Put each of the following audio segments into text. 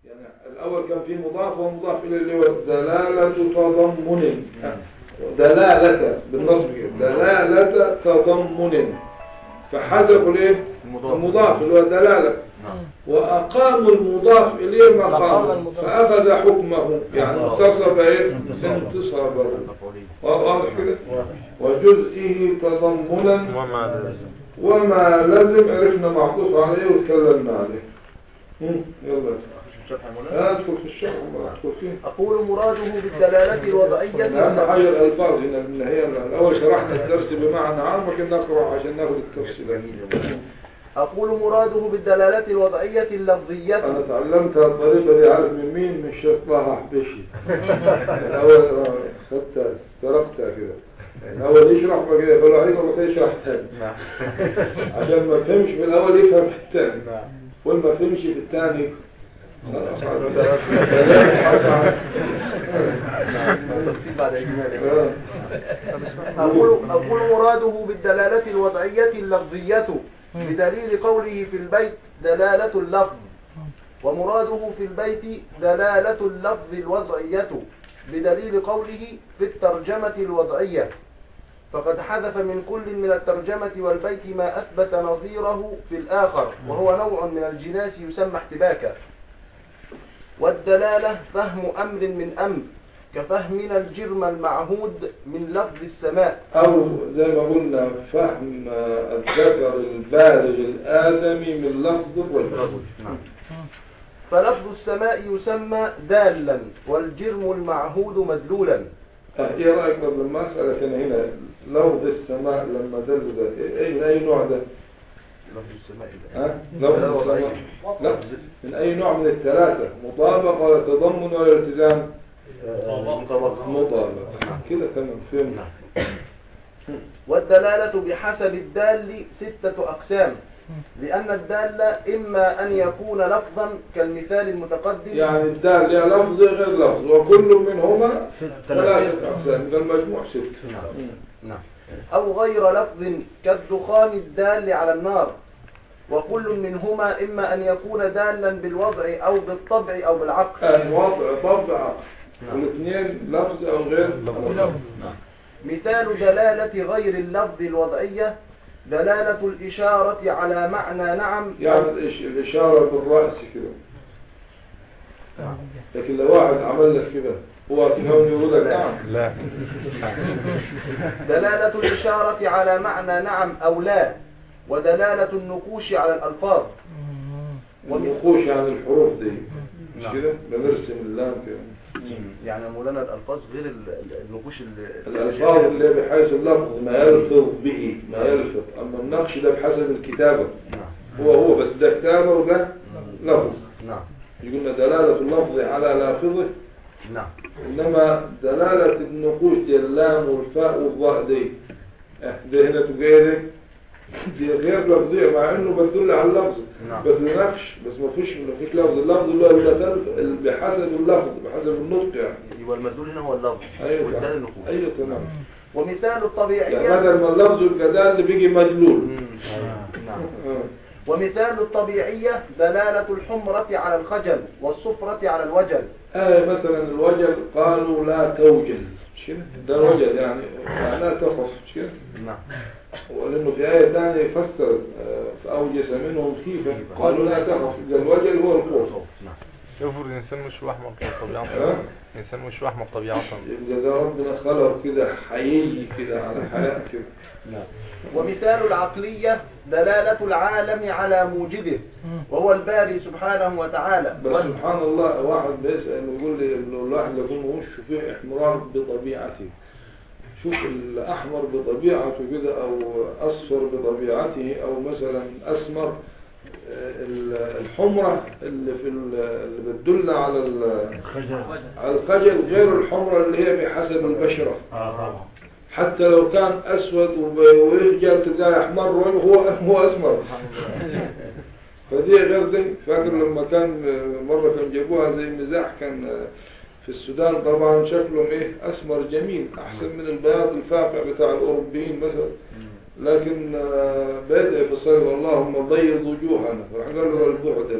يعني الأول كان فيه مضاف ومضاف إليه اللي هو دلالة تضمن دلالة بالنصب كده دلالة تضمن فحذفوا الايه المضاف. المضاف اللي هو دلالة نعم وأقاموا المضاف إليه مقام مقامه المضاف. فأخذ حكمه يعني الله. انتصب إيه انتصابه. انتصابه المفعولين واضح كده واضح وجزئه تضمنا وما لازم وما لازم عرفنا معطوف عليه وتكلمنا عليه مم، يلا الشرح يا مولانا ادخل في الشرح وما ادخل فيه أقول مراده بالدلالة الوضعية أهم حاجة الألفاظ هنا من هي الأول شرحنا الدرس بمعنى عام لكن نقرأ عشان ناخذ التفصيلات أقول مراده بالدلالة الوضعية اللفظية أنا تعلمت الطريقة دي عارف من مين من الشيخ طه حبشي الأول خدتها تركتها كده يعني الأول يشرح بقى كده يقول عليك والله كده يشرح تاني نعم عشان ما فهمش في الأول يفهم في الثاني نعم وما فهمش في الثاني خلاص تفصيل بعد إجمالي آه. أقول, أقول مراده بالدلالة الوضعية اللفظية بدليل قوله في البيت دلالة اللفظ ومراده في البيت دلالة اللفظ الوضعية بدليل قوله في الترجمة الوضعية فقد حذف من كل من الترجمة والبيت ما أثبت نظيره في الآخر وهو نوع من الجناس يسمى احتباكا والدلالة فهم أمر من أمر كفهمنا الجرم المعهود من لفظ السماء أو زي ما قلنا فهم الذكر البالغ الآدمي من لفظ والرجل نعم فلفظ السماء يسمى دالا والجرم المعهود مدلولا آه، ايه رأيك قبل ما أسألك أنا هنا لفظ السماء لما دل ده إيه- ايه من أي نوع ده؟ لفظ السماء ها؟ لفظ لا، السماء وضعي. لا من أي نوع من الثلاثة مطابقة ولا تضمن ولا التزام؟ مطابقة مطابقة كده تمام فهمنا والدلالة بحسب الدال ستة أقسام لأن الدال إما أن يكون لفظا كالمثال المتقدم يعني الدال لها لفظ غير لفظ وكل منهما ثلاثة أقسام إذا المجموع ست نعم. مم. نعم أو غير لفظ كالدخان الدال على النار وكل منهما إما أن يكون دالا بالوضع أو بالطبع أو بالعقل الوضع طبع نعم. والاثنين لفظ أو غير لفظ مثال دلالة غير اللفظ الوضعية دلالة الإشارة على معنى نعم يعني الإش- الإشارة بالرأس كده لكن لو واحد عمل لك كده هو تفهم يقول لك نعم لا دلالة الإشارة على معنى نعم أو لا ودلالة النقوش على الألفاظ والنقوش عن الحروف دي مش نعم. كده بنرسم اللام كده يعني مولانا الألفاظ غير ال- ال- النقوش ال- الألفاظ اللي بحيث اللفظ ما يلفظ به ما يلفظ أما النقش ده بحسب الكتابة نعم هو هو بس ده كتابة وده لفظ نعم يقولنا دلالة اللفظ على لافظه نعم إنما دلالة النقوش دي اللام والفاء والضاء دي اه، دي هنا تبقى ايه دي؟ دي غير لفظية مع انه بتدل على اللفظ نعم. بس نقش بس ما فيش ما فيش لفظ اللفظ اللي هو اللي بحسب اللفظ بحسب النطق يعني يبقى المدلول هنا هو اللفظ ايوه والدال تمام. النقوش ايوه تمام ومثال يعني الطبيعية بدل ما اللفظ يبقى ده اللي بيجي مدلول مم. نعم اه. ومثال الطبيعية دلالة الحمرة على الخجل والصفرة على الوجل آية مثلا الوجل قالوا لا توجل مش كده؟ ده الوجل يعني يعني لا تخف مش كده؟ نعم ولأنه في آية ثانية يفسر آه، فأوجس منهم خيفة قالوا لا تخف إذا الوجل هو الخوف نعم يفرض الإنسان مش أحمر طبيعة ها؟ الإنسان مش أحمر طبيعة يبقى ده ربنا خلق كده حيي كده على حياة كده نعم ومثال العقلية دلالة العالم على موجبه وهو الباري سبحانه وتعالى بس سبحان الله واحد بيسأل يقول لي إنه الواحد يكون وشه فيه احمرار بطبيعته شوف الأحمر بطبيعته كده أو أصفر بطبيعته أو مثلا أسمر آه، ال- الحمرة اللي في ال- اللي بتدل على ال- على الخجل غير الحمرة اللي هي بحسب البشرة حتى لو كان أسود وب- ويخجل تلاقي أحمر وجهه هو هو أسمر فدي غير دي فاكر لما كان آه، مرة كان جابوها زي مزاح كان آه، في السودان طبعا شكلهم ايه اسمر جميل احسن من البياض الفاقع بتاع الاوروبيين مثلا لكن آه، بدأ في الصلاة اللهم بيض وجوهنا راح قال له البعد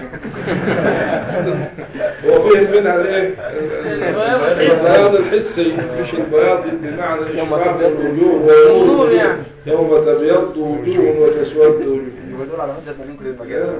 هو فهم منها الايه البياض الحسي مش البياض بمعنى اشباك الوجوه النور يعني. يوم تبيض وجوه وتسود وجوه يبقى دول على حجة منكم للمجال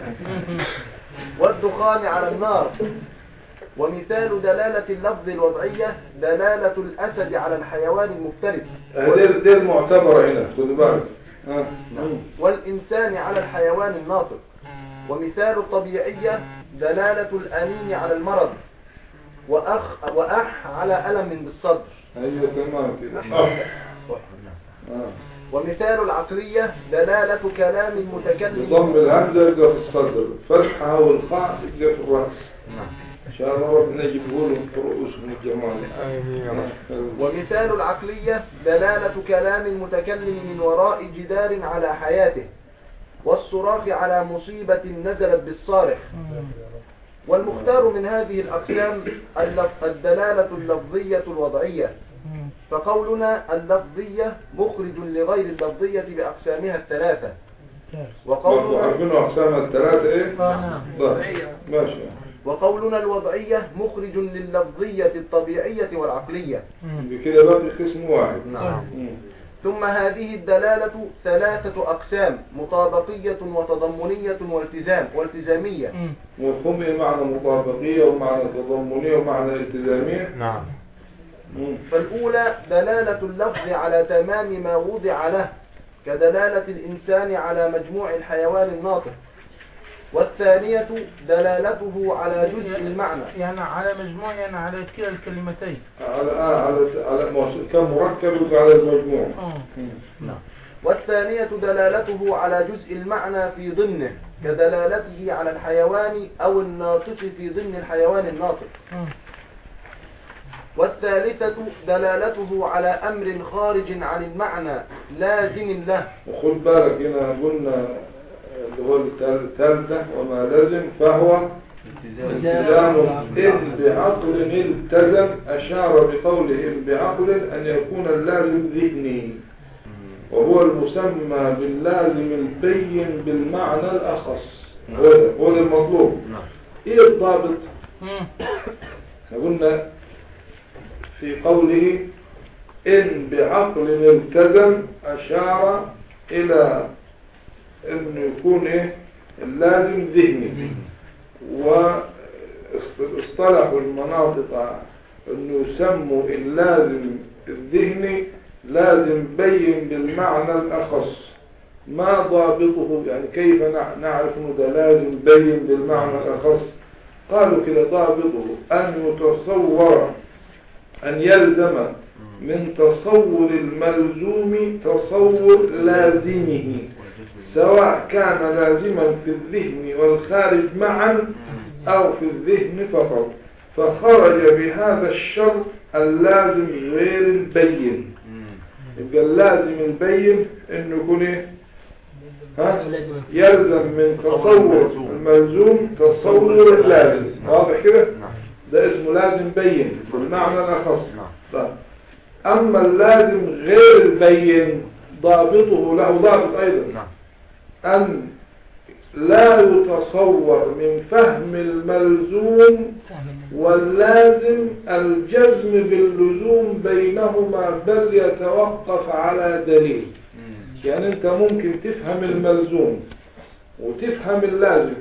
والدخان على النار ومثال دلالة اللفظ الوضعية دلالة الأسد على الحيوان المفترس هذه دي المعتبرة هنا خد بالك ها. والإنسان على الحيوان الناطق ومثال الطبيعية دلالة الأنين على المرض وأخ وأح على ألم بالصدر ايوه تمام كده آه. آه. ومثال العقلية دلالة كلام المتكلم بضم الهمزة يبقى في الصدر فتحها والخاء يبقى في الرأس إن شاء الله ربنا يجيبه لهم في رؤوسهم الجمال آمين يا رب ومثال العقلية دلالة كلام المتكلم من وراء جدار على حياته والصراخ على مصيبة نزلت بالصارخ والمختار من هذه الأقسام اللف- الدلالة اللفظية الوضعية فقولنا اللفظية مخرج لغير اللفظية بأقسامها الثلاثة برضو وقولنا, عارفين أقسام الثلاثة إيه؟ آه، نعم. طيب ماشي وقولنا الوضعية مخرج لللفظية الطبيعية والعقلية بكده باقي قسم واحد نعم مم. ثم هذه الدلالة ثلاثة أقسام مطابقية وتضمنية والتزام والتزامية مفهوم إيه معنى مطابقية ومعنى تضمنية ومعنى التزامية نعم مم. فالأولى دلالة اللفظ على تمام ما وضع له كدلالة الإنسان على مجموع الحيوان الناطق والثانية دلالته على جزء المعنى يعني على مجموع يعني على كلا الكلمتين على آه على على موصول كم مركب يبقى على المجموع اه مم. والثانية دلالته على جزء المعنى في ضمنه كدلالته على الحيوان أو الناطق في ضمن الحيوان الناطق اه. والثالثة دلالته على أمر خارج عن المعنى لازم له وخد بالك هنا قلنا اللي هو الثالثة وما لازم فهو التزام إن بعقل التزم أشار بقوله إن بعقل أن يكون اللازم ذهني وهو المسمى باللازم البين بالمعنى الأخص هو ده هو ده المطلوب نعم إيه الضابط؟ مم. احنا قلنا في قوله إن بعقل التزم أشار إلى أنه يكون إيه اللازم ذهني واصطلحوا المناطق أنه يسموا اللازم الذهني لازم بين بالمعنى الأخص ما ضابطه يعني كيف نع- نعرف أنه ده لازم بين بالمعنى الأخص قالوا كده ضابطه أن يتصور أن يلزم من تصور الملزوم تصور لازمه سواء كان لازما في الذهن والخارج معا أو في الذهن فقط فخرج بهذا الشرط اللازم غير البين يبقى اللازم البين انه يكون ايه ها يلزم من تصور الملزوم تصور اللازم واضح كده نعم ده اسمه لازم بين بالمعنى الأخص نعم طيب. أما اللازم غير البين ضابطه له ضابط أيضا نعم أن لا يتصور من فهم الملزوم واللازم الجزم باللزوم بينهما بل يتوقف على دليل يعني انت ممكن تفهم الملزوم وتفهم اللازم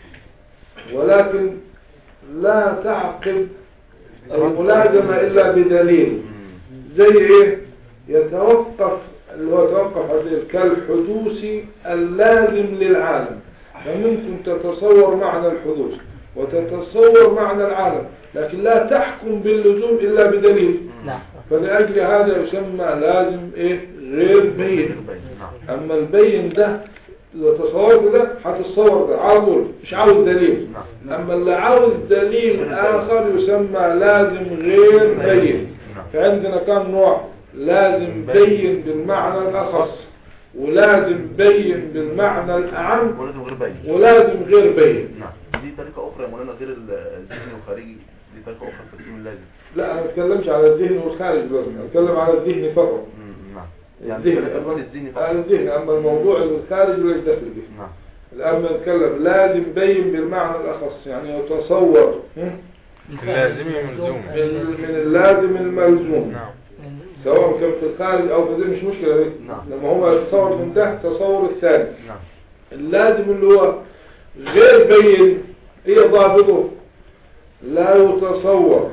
ولكن لا تعقد الملازمة إلا بدليل زي ايه يتوقف اللي هو يتوقف عليه كالحدوث اللازم للعالم فممكن تتصور معنى الحدوث وتتصور معنى العالم لكن لا تحكم باللزوم إلا بدليل نعم فلأجل هذا يسمى لازم ايه غير بين نعم اما البين ده اذا تصورت ده هتتصور ده على طول مش عاوز دليل نعم اما اللي عاوز دليل اخر يسمى لازم غير بين نعم فعندنا كم نوع لازم بين بالمعنى الاخص ولازم بين بالمعنى الاعم ولازم غير باين ولازم غير بين نعم دي طريقة أخرى يا مولانا غير الذهني والخارجي دي طريقة أخرى في تقسيم اللازم لا انا ما بتكلمش على الذهن والخارج بس انا بتكلم على الذهن فقط مم، نعم يعني الذهن في الواد الذهني فقط. آه، الذهن أما الموضوع الخارج ليس داخل به نعم الآن بنتكلم لازم بين بالمعنى الأخص يعني يتصور هم؟ اللازمي ملزوم من من اللازم الملزوم نعم سواء كان في الخارج أو في الذهن مش مشكلة دي نعم. لما هو يتصور من تحت تصور الثاني نعم اللازم اللي هو غير بين ايه ضابطه لا يتصور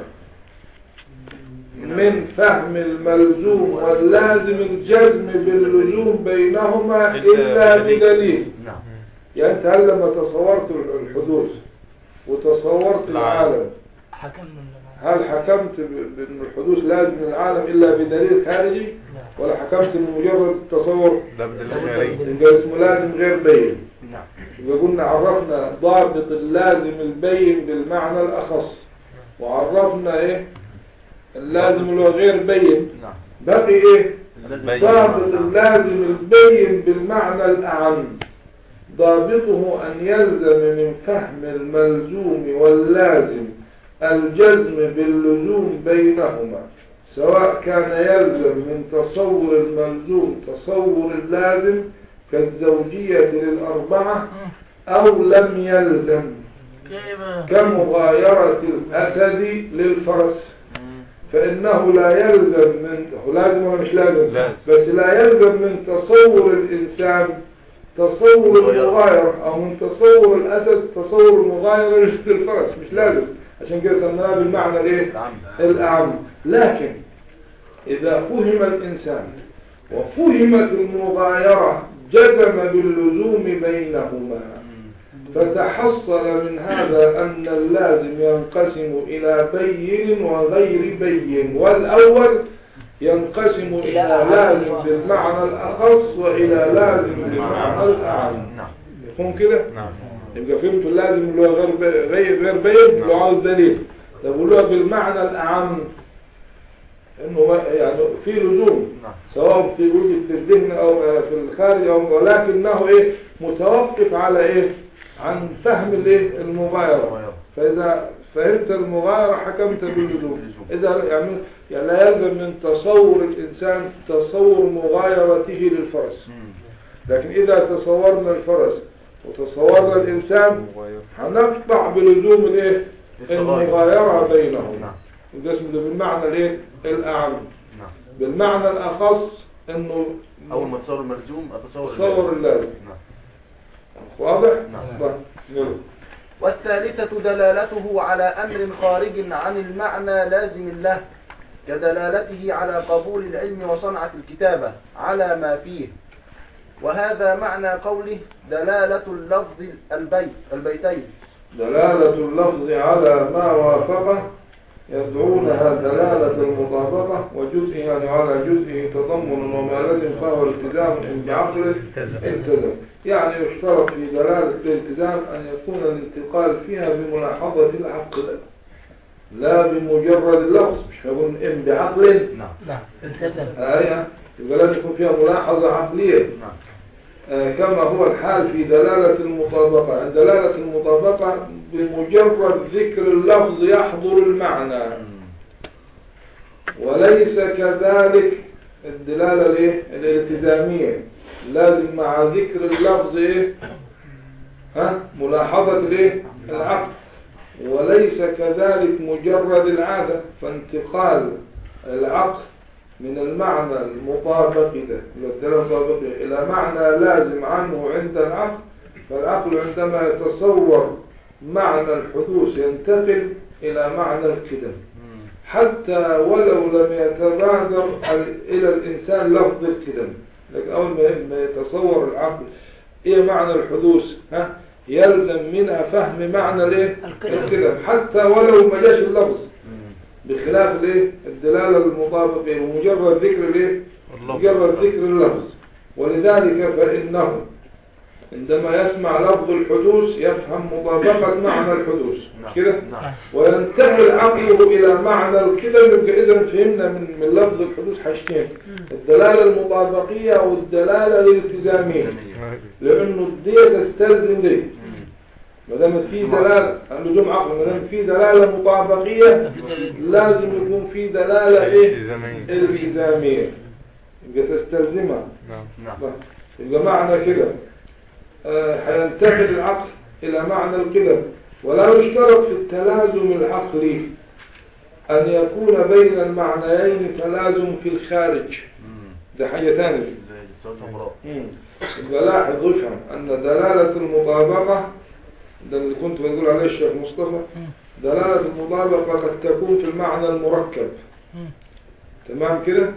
من فهم الملزوم واللازم الجزم باللزوم بينهما إلا بدليل نعم يعني أنت هل لما تصورت الحدوث وتصورت العالم. العالم حكمنا هل حكمت ب- بأن الحدوث لازم من العالم إلا بدليل خارجي ولا حكمت بمجرد التصور ده بدل خارجي يبقى اسمه لازم غير بين نعم يبقى قلنا عرفنا ضابط اللازم البين بالمعنى الأخص وعرفنا ايه اللازم اللي هو غير بين نعم باقي ايه اللازم بين. ضابط نعم. اللازم البين بالمعنى الأعم ضابطه أن يلزم من فهم الملزوم واللازم الجزم باللزوم بينهما سواء كان يلزم من تصور الملزوم تصور اللازم كالزوجية للأربعة أو لم يلزم كيف كمغايرة الأسد للفرس مم. فإنه لا يلزم من هو لازم ولا مش لازم لازم. بس لا يلزم من تصور الإنسان تصور المغاير أو من تصور الأسد تصور المغاير للفرس مش لازم عشان كده سمناه بالمعنى الايه نعم الأعم لكن إذا فهم الإنسان وفهمت المغايرة جزم باللزوم بينهما مم. فتحصل من هذا أن اللازم ينقسم إلى بين وغير بين والأول ينقسم إلى لازم بالمعنى الأخص وإلى لازم بالمعنى الأعم نعم يكون كده نعم يبقى فهمتوا اللازم اللي هو غير بي- غير غير بين اللي هو عاوز دليل طب اللي هو بالمعنى الأعم إنه ما- يعني في لزوم نعم سواء في وجود في الذهن او آه، في الخارج او ولكنه ايه متوقف على ايه عن فهم الايه المغايرة فاذا فهمت المغايرة حكمت باللزوم اذا يعني يعني لا يلزم من تصور الانسان تصور مغايرته للفرس مم. لكن اذا تصورنا الفرس وتصورنا الانسان هنقطع بلزوم الايه المغايرة بينهم نعم وده اسمه ده بالمعنى الايه الاعم نعم بالمعنى الأخص أنه أول ما تصور الملزوم أتصور تصور اللازم نعم واضح؟ نعم. طيب، يلا. والثالثة دلالته على أمر خارج عن المعنى لازم له كدلالته على قبول العلم وصنعة الكتابة على ما فيه وهذا معنى قوله دلالة اللفظ البيت البيتين دلالة اللفظ على ما وافقه يدعونها دلالة المطابقة وجزء يعني على جزئه تضمن وما لازم فهو التزام إن بعقل التزم يعني يشترط في دلالة الالتزام أن يكون الانتقال فيها بملاحظة العقل لا بمجرد اللفظ مش هقول إن بعقل نعم نعم التزم آية يبقى لازم يكون فيها ملاحظة عقلية نعم آه، كما هو الحال في دلالة المطابقة عند دلالة المطابقة بمجرد ذكر اللفظ يحضر المعنى مم. وليس كذلك الدلالة الايه الالتزامية لازم مع ذكر اللفظ ايه ها ملاحظة الايه العقل وليس كذلك مجرد العادة فانتقال العقل من المعنى المطابق ده اللي هو الدلالة المطابقة إلى معنى لازم عنه عند العقل فالعقل عندما يتصور معنى الحدوث ينتقل إلى معنى القدم مم. حتى ولو لم يتبادر ال- إلى الإنسان لفظ القدم لكن أول ما- ما يتصور العقل إيه معنى الحدوث ها يلزم منها فهم معنى الايه القدم. القدم حتى ولو ما جاش اللفظ مم. بخلاف الايه الدلالة المطابقة ومجرد ذكر الايه اللفظ. مجرد ذكر اللفظ ولذلك فإنه عندما يسمع لفظ الحدوث يفهم مطابقة معنى الحدوث نعم. كده نعم وينتقل عقله إلى معنى الكلام يبقى إذا فهمنا من من لفظ الحدوث حاجتين الدلالة المطابقية والدلالة الالتزامية جميل. لأنه دي تستلزم دي مم. ما دام في دلالة لزوم عقل ما دام في دلالة مطابقية لازم يكون في دلالة إيه التزامية. التزامية يبقى تستلزمها نعم نعم يبقى معنى كده آه، هينتقل العقل إلى معنى القدم ولا يشترط في التلازم العقلي أن يكون بين المعنيين تلازم في الخارج مم. ده حاجة ثانية زي السؤال المراد يبقى لاحظ وافهم أن دلالة المطابقة ده اللي كنت بقول عليه الشيخ مصطفى دلالة المطابقة قد تكون في المعنى المركب تمام كده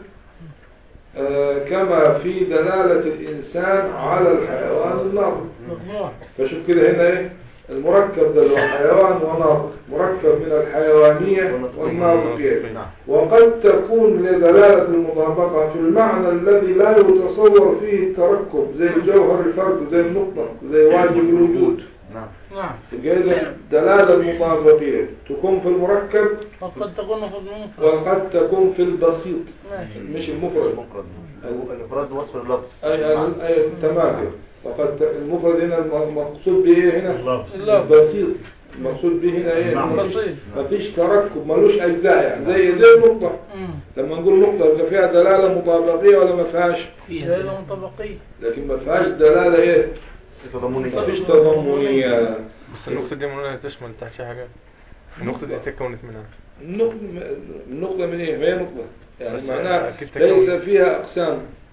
آه كما في دلالة الإنسان على الحيوان الناطق مجموع فشوف كده هنا ايه المركب ده اللي هو حيوان وناطق مركب من الحيوانية والناطقية نعم وقد تكون لدلالة المطابقة في المعنى الذي لا يتصور فيه التركب زي الجوهر الفرد زي النقطة زي واجب الوجود نعم نعم يبقى إذا الدلالة المطابقية تكون في المركب وقد تكون في المنفرد وقد تكون في البسيط ماشي مش المفرد المفرد الافراد وصف اللفظ أي أي أي تمام كده. فقد ت- المفرد هنا المقصود به إيه هنا اللفظ. بسيط المقصود به هنا ايه نعم. مفيش- بسيط. مفيش تركب ملوش اجزاء يعني زي زي النقطة مم. لما نقول نقطة يبقى فيها دلالة مطابقية ولا ما فيهاش دلالة مطابقية لكن ما فيهاش دلالة ايه تضمنية مفيش تضمنية بس النقطة دي مولانا تشمل تحت شي حاجة النقطة دي تكونت منها النقطة النقطة من ايه ما هي نقطة يعني بس معناها أكيد تكون. ليس فيها اقسام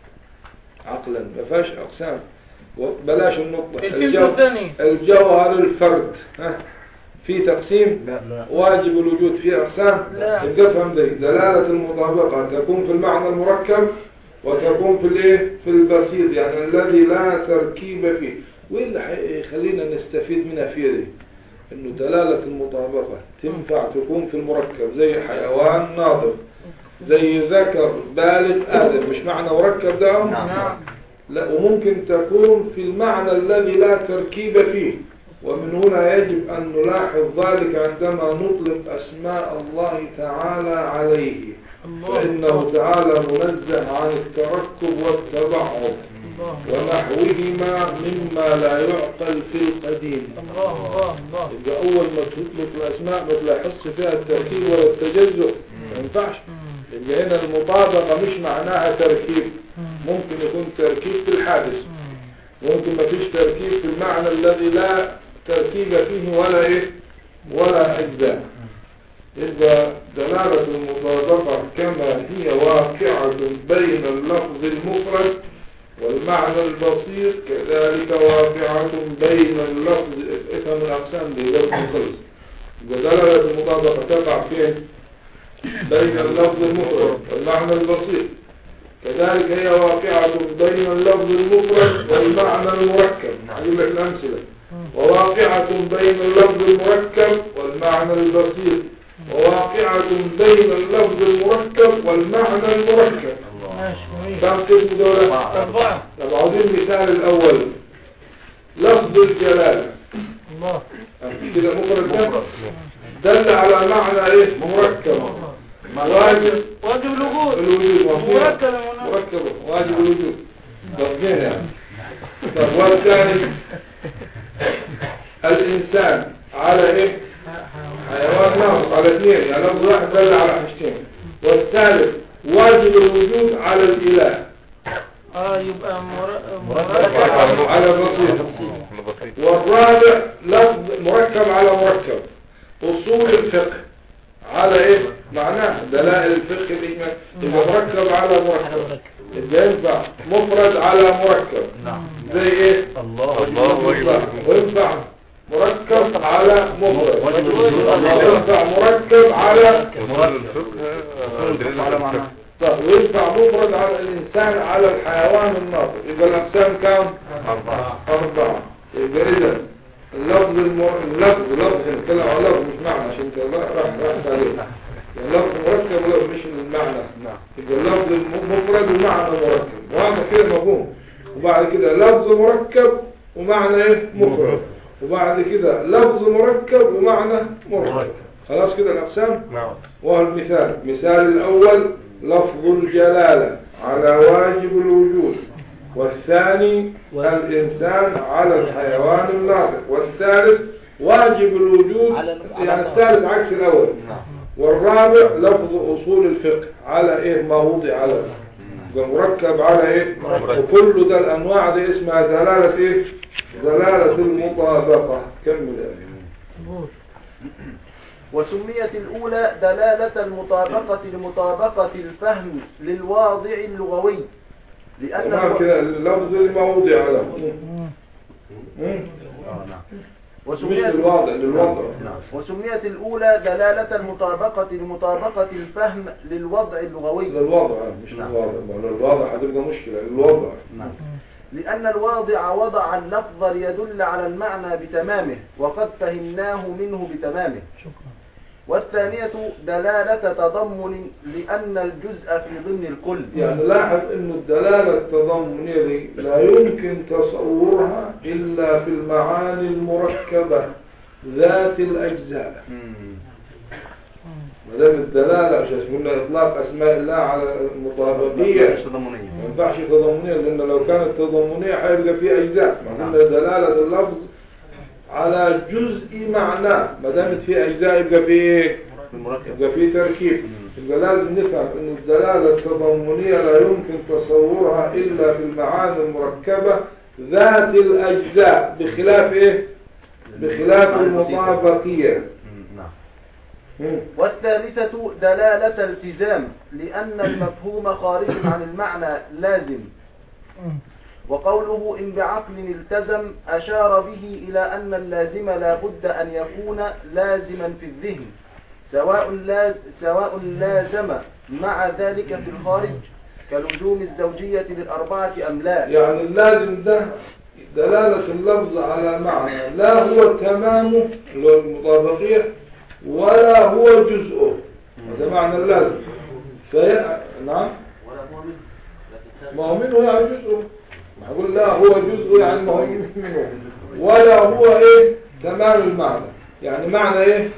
عقلا ما فيهاش اقسام بلاش النقطة الكلمة الجو- الثانية الجوهر الفرد ها في تقسيم لا واجب الوجود فيه أقسام لا. يبقى افهم دي دلالة المطابقة تكون في المعنى المركب وتكون في الايه في البسيط يعني الذي لا تركيب فيه وايه اللي هيخلينا نستفيد منها فيه دي انه دلالة المطابقة تنفع تكون في المركب زي حيوان ناطق زي ذكر بالغ آدم مش معنى مركب ده نعم لا وممكن تكون في المعنى الذي لا تركيب فيه ومن هنا يجب أن نلاحظ ذلك عندما نطلق أسماء الله تعالى عليه الله فإنه تعالى منزه عن التركب والتبعض الله ونحوهما مما لا يعقل في القديم الله الله الله يبقى أول ما تطلق الأسماء ما تلاحظش فيها التركيب ولا التجزؤ ما ينفعش مم. يبقى هنا المطابقة مش معناها تركيب مم. ممكن يكون تركيب في الحادث مم. ممكن ما فيش تركيب في المعنى الذي لا تركيب فيه ولا ايه ولا اجزاء إذا دلالة المطابقة كما هي واقعة بين اللفظ المفرد والمعنى البسيط كذلك واقعة بين اللفظ افهم الأقسام دي غير خلص دلالة المطابقة تقع فين بين اللفظ المفرد والمعنى البسيط كذلك هي واقعة بين اللفظ المفرد والمعنى المركب أجيب لك الأمثلة وواقعة بين اللفظ المركب والمعنى البسيط وواقعة بين اللفظ المركب والمعنى المركب ماشي جميل كم قسم دولة؟ أربعة طب عاوزين المثال الأول لفظ الجلالة الله كده مفرد ده مفرد دل على معنى ايه مركب واجب واجب الوجود الوجود مفهوم. مركب يا مولانا. مركب واجب الوجود ضبطين يعني طب والثاني الإنسان على إيه حيوان ناطق على اثنين يعني لفظ واحد دل على حاجتين والثالث واجب الوجود على الإله اه يبقى مر- مركب مركب على بسيط أنا بسيط والرابع لفظ مركب على مركب أصول الفقه على إيه معناه دلائل الفقه الإجمال يبقى مركب على مركب يبقى ينفع مفرد على مركب نعم زي إيه الله الله ينفع وجب وينفع مركب على مفرد واجب الوجود. وينفع مركب على وصول الفقه آه، دليل على الفقه. معنى طب وينفع مفرد على الإنسان على الحيوان الناطق يبقى الأقسام كام؟ أربعة أربعة يبقى إذا اللفظ المر... اللفظ لفظ نتكلم على لفظ مش معنى عشان انت راح راح عليه يعني لفظ مركب ولفظ مش المعنى نعم يبقى اللفظ المفرد ومعنى مركب واضح كده مفهوم وبعد كده لفظ مركب ومعنى ايه مفرد وبعد كده لفظ مركب ومعنى مركب خلاص كده الأقسام نعم وهو المثال مثال الأول لفظ الجلالة على واجب الوجود والثاني الإنسان على الحيوان الناطق والثالث واجب الوجود على- يعني على- الثالث عكس الأول نعم والرابع لفظ أصول الفقه على إيه ما وضع على يبقى مركب على ايه مركب. وكل ده الانواع دي اسمها دلالة ايه دلالة المطابقة كمل يا أخي. مظبوط وسميت الأولى دلالة المطابقة لمطابقة الفهم للواضع اللغوي لأن تمام الو- كده اللفظ الموضع له مم. مم. آه، نعم. مش وسميت للوضع للوضع نعم. وسميت الأولى دلالة المطابقة لمطابقة الفهم للوضع اللغوي للوضع مش نعم. للوضع ما للوضع هتبقى مشكلة للوضع نعم. لأن الواضع وضع اللفظ ليدل على المعنى بتمامه وقد فهمناه منه بتمامه شكرا والثانية دلالة تضمن لأن الجزء في ضمن الكل يعني لاحظ انه الدلالة التضمنية دي لا يمكن تصورها الا في المعاني المركبة ذات الاجزاء ما دام الدلالة مش اسمه اطلاق اسماء الله على المطابقية مش تضمنية ما ينفعش تضمنية لان لو كانت تضمنية هيبقى في اجزاء ما نعم. قلنا دلالة اللفظ على جزء معناه ما دامت في اجزاء يبقى في ايه في المركب يبقى في تركيب مم. يبقى لازم نفهم ان الدلالة التضمنية لا يمكن تصورها الا في المعاني المركبة ذات الاجزاء بخلاف ايه بخلاف المعاني البسيطة. المطابقية مم، نعم مم. والثالثة دلالة التزام لأن المفهوم خارج عن المعنى لازم مم. وقوله إن بعقل التزم أشار به إلى أن اللازم لا بد أن يكون لازما في الذهن سواء لاز سواء لازم مع ذلك في الخارج كلزوم الزوجية للأربعة أم لا يعني اللازم ده دلالة اللفظ على معنى لا هو تمامه اللي هو المطابقية ولا هو جزءه هذا معنى اللازم في... نعم ما هو منه يعني جزءه ما هقول لا هو جزء يعني ما هو منه ولا هو ايه تمام المعنى يعني معنى ايه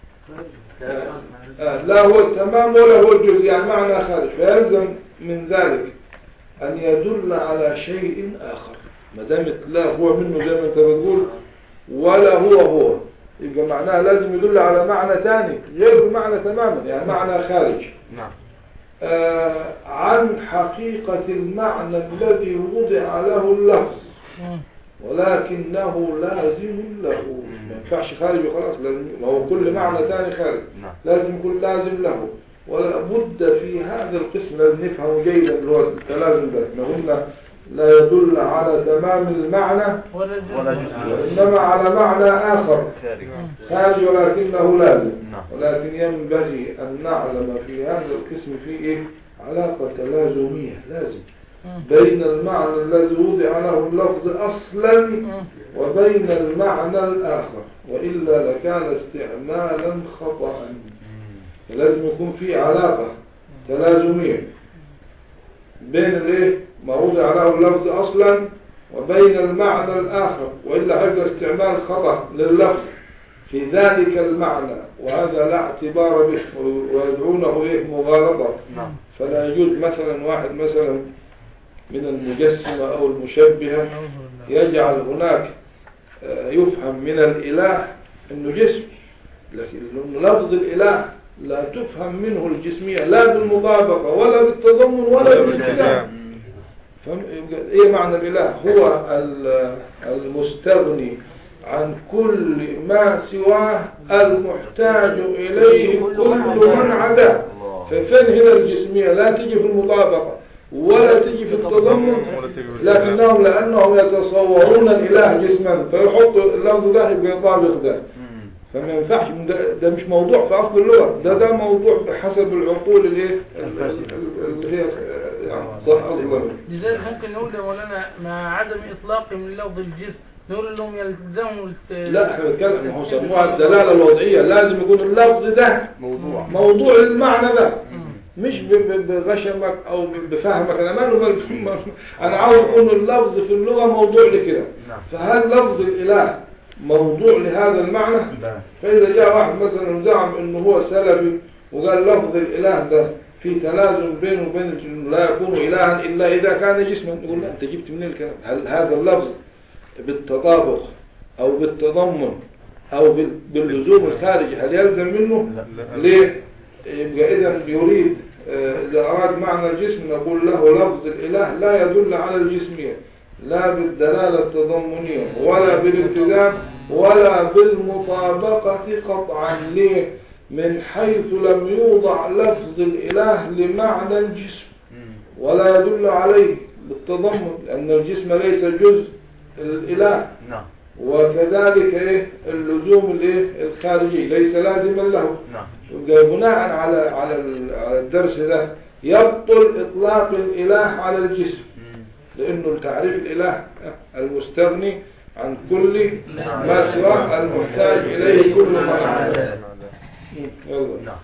آه لا هو التمام ولا هو الجزء يعني معنى خارج فيلزم من ذلك أن يدل على شيء آخر ما دامت لا هو منه زي ما أنت بتقول ولا هو هو يبقى معناها لازم يدل على معنى ثاني غير المعنى تماما يعني معنى خارج نعم آه عن حقيقة المعنى الذي وضع له اللفظ مم. ولكنه لازم له ما ينفعش خارج وخلاص لازم ما هو كل معنى ثاني خارج نعم لازم يكون لازم له ولا بد في هذا القسم لازم نفهمه جيدا اللي هو التلازم ده احنا قلنا لا يدل على تمام المعنى ولا جزء ولا جزء. وإنما على معنى آخر خارج خارج ولكنه لازم نعم. ولكن ينبغي أن نعلم في هذا القسم فيه إيه؟ علاقة تلازمية لازم مم. بين المعنى الذي وضع له اللفظ أصلا مم. وبين المعنى الآخر وإلا لكان استعمالا خطأ لازم يكون في علاقة تلازمية بين الايه ما وضع له اللفظ اصلا وبين المعنى الاخر والا هيبقى استعمال خطأ لللفظ في ذلك المعنى وهذا لا اعتبار به ويدعونه ايه مغالطة نعم فلا يجوز مثلا واحد مثلا من المجسمة او المشبهة أعوذ بالله. يجعل هناك آه، يفهم من الإله أنه جسم لكن لأن لفظ الإله لا تفهم منه الجسمية لا بالمطابقة ولا بالتضمن ولا بالالتزام فهم يبقى ايه معنى الاله هو ال- المستغني عن كل ما سواه المحتاج اليه كل من عداه الله. ففين هنا الجسمية لا تجي في المطابقة ولا تجي في التضمن ولا تجي في لكنهم لانهم يتصورون الاله جسما فيحطوا اللفظ ده يبقى يطابق ده مم. فما ينفعش ده, ده مش موضوع في اصل اللغة ده ده موضوع بحسب العقول الايه الفاسدة. اللي هي يعني صح اصلا لذلك ممكن نقول يا مولانا مع عدم إطلاق من لفظ الجسم نقول لهم يلزموا الت- لا احنا بنتكلم ما هو سموها الدلالة الوضعية لازم يكون اللفظ ده موضوع موضوع المعنى ده مم. مش ب- ب- بغشمك او ب- بفهمك انا ماله مال- انا عاوز يكون اللفظ في اللغة موضوع لكده نعم. فهل لفظ الاله موضوع لهذا المعنى لا فإذا جاء واحد مثلا زعم انه هو سلفي وقال لفظ الاله ده في تلازم بينه وبين انه لا يكون الها الا اذا كان جسما يقول لا انت جبت منين الكلام هل هذا اللفظ بالتطابق او بالتضمن او بال- باللزوم الخارجي هل يلزم منه لا. ليه يبقى اذا يريد آه، إذا أراد معنى الجسم نقول له لفظ الإله لا يدل على الجسمية لا بالدلالة التضمنية ولا بالالتزام ولا بالمطابقة قطعا ليه من حيث لم يوضع لفظ الإله لمعنى الجسم ولا يدل عليه بالتضمن لأن الجسم ليس جزء الإله نعم وكذلك إيه اللزوم الإيه الخارجي ليس لازما له نعم يبقى بناء على على ال- على الدرس ده يبطل إطلاق الإله على الجسم لأنه التعريف الإله المستغني عن كل ما سواه المحتاج إليه كل ما عداه يلا نعم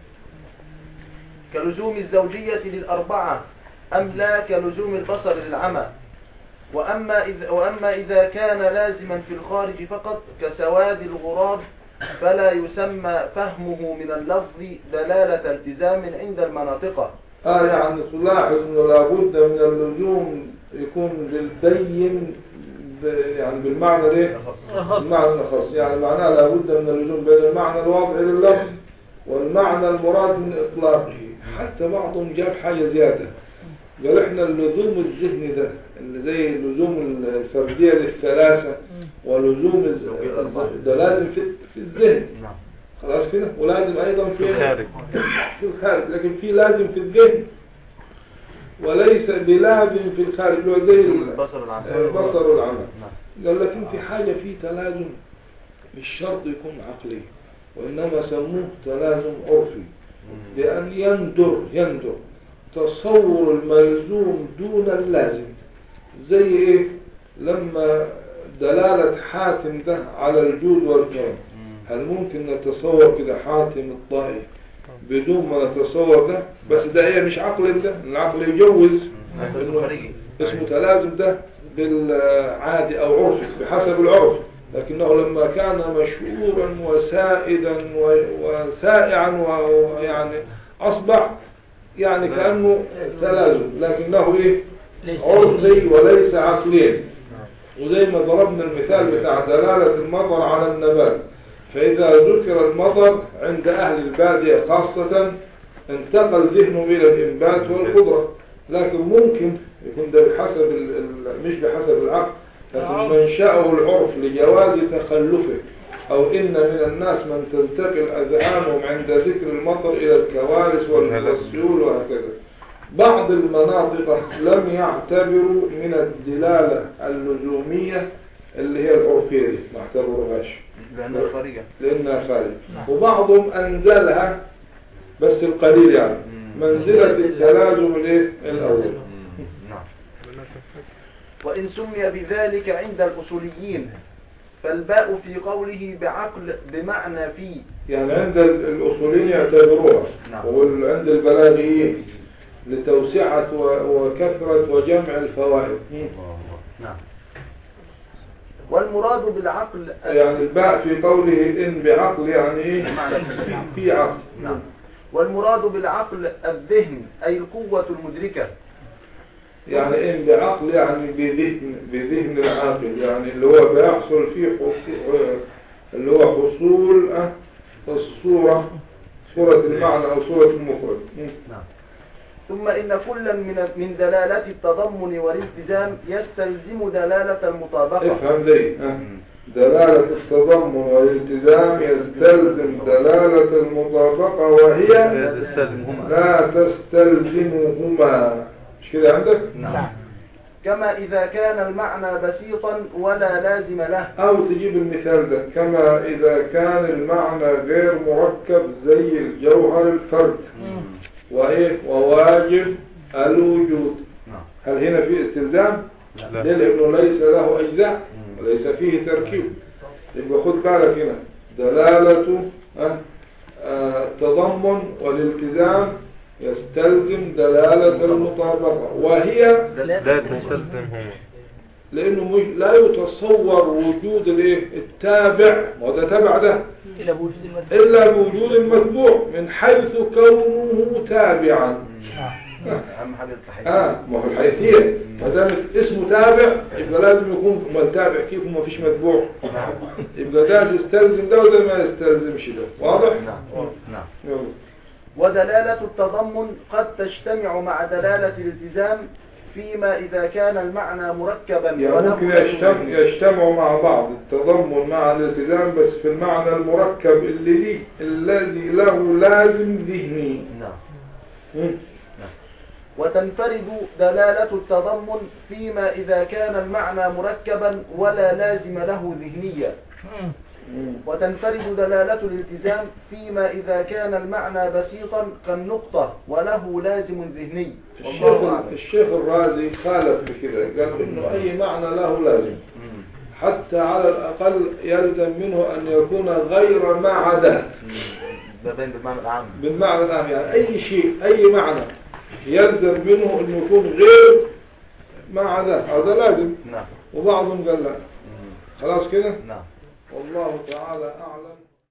كلزوم الزوجية للأربعة أم لا كلزوم البصر للعمى وأما إذا, وأما إذا كان لازما في الخارج فقط كسواد الغراب فلا يسمى فهمه من اللفظ دلالة التزام عند المناطق آه يعني تلاحظ أنه لابد من اللزوم يكون للبين ب- يعني بالمعنى ده أخص. المعنى الخاص يعني معناه لابد من اللزوم بين المعنى الواضح لللفظ والمعنى المراد من إطلاقه حتى بعضهم جاب حاجة زيادة قال احنا اللزوم الذهني ده اللي زي اللزوم الفردية للثلاثة ولزوم الز- ده لازم في في الذهن نعم خلاص كده ولازم ايضا في في الخارج. في الخارج لكن في لازم في الذهن وليس بلازم في الخارج اللي هو زي البصر والعمى. البصر والعمل نعم قال لكن في حاجة في تلازم مش شرط يكون عقلي وإنما سموه تلازم عرفي بأن يندر يندر تصور الملزوم دون اللازم زي إيه لما دلالة حاتم ده على الجود والكرم هل ممكن نتصور كده حاتم الطائي بدون ما نتصور ده بس ده ايه مش عقل ده العقل يجوز لازم خارجي اسمه تلازم ده بالعادي او عرفي بحسب العرف لكنه لما كان مشهورا وسائدا و- وسائعا و- ويعني اصبح يعني كانه تلازم لكنه ايه ليس عرفي وليس عقليا وزي ما ضربنا المثال بتاع دلالة المطر على النبات فإذا ذكر المطر عند أهل البادية خاصة انتقل ذهنه إلى الإنبات والخضرة لكن ممكن يكون ده بحسب ال- ال- مش بحسب العقل لكن منشأه العرف لجواز تخلفه أو إن من الناس من تنتقل أذهانهم عند ذكر المطر إلى الكوارث والسيول وهكذا بعض المناطق لم يعتبروا من الدلالة اللزومية اللي هي العرفية دي ما اعتبروهاش لأنها خارجة لأنها خارج وبعضهم أنزلها بس القليل يعني مم. منزلة التلازم الايه الأول نعم وإن سمي بذلك عند الأصوليين فالباء في قوله بعقل بمعنى في يعني عند ال- الأصوليين يعتبروها نعم. وعند البلاغيين لتوسعة و- وكثرة وجمع الفوائد نعم والمراد بالعقل يعني الباء في قوله إن بعقل يعني إيه بمعنى في عقل نعم والمراد بالعقل الذهن أي القوة المدركة يعني إن بعقل يعني بذهن بذهن العاقل يعني اللي هو بيحصل فيه حصول اللي هو حصول آه، الصورة صورة المعنى أو صورة المخرج نعم ثم إن كلا من من دلالة التضمن والالتزام يستلزم دلالة المطابقة افهم دي آه. دلالة التضمن والالتزام يستلزم دلالة المطابقة وهي تستلزمهما لا تستلزمهما مش كده عندك؟ نعم كما إذا كان المعنى بسيطا ولا لازم له أو تجيب المثال ده كما إذا كان المعنى غير مركب زي الجوهر الفرد وإيه وواجب الوجود نعم هل هنا في استلزام؟ لا. ليه؟ لأنه ليس له أجزاء مم. وليس فيه تركيب يبقى خد بالك هنا دلالة آه، آه، التضمن والالتزام يستلزم دلالة المطابقة وهي لا تستلزمهما لأنه مش لا يتصور وجود الايه التابع وده تبع ده إلى بوجود المدى إلا بوجود المتبوع من حيث كونه تابعا أهم حاجة التحية اه ما هو الحيثية ما دام اسمه تابع يبقى لازم يكون ما التابع كيف وما فيش متبوع يبقى ده يستلزم ده وده ما يستلزمش ده واضح؟ نعم نعم يلا. ودلالة التضمن قد تجتمع مع دلالة الالتزام فيما إذا كان المعنى مركبا يعني وله ممكن يجتمع يجتمعوا مع بعض التضمن مع الالتزام بس في المعنى المركب اللي ليه الذي له لازم ذهني نعم مم. وتنفرد دلالة التضمن فيما إذا كان المعنى مركبا ولا لازم له ذهنيا مم. مم. وتنفرد دلالة الالتزام فيما إذا كان المعنى بسيطا كالنقطة وله لازم ذهني الشيخ والله أعلم. الشيخ الرازي خالف بكده قال انه اي معنى له لازم مم. حتى على الاقل يلزم منه ان يكون غير ما عداه مم. ده باين بالمعنى الأعم بالمعنى الآن يعني أي شيء أي معنى يلزم منه أنه يكون غير ما عداه هذا لازم نعم وبعضهم قال لا مم. خلاص كده نعم والله تعالى أعلم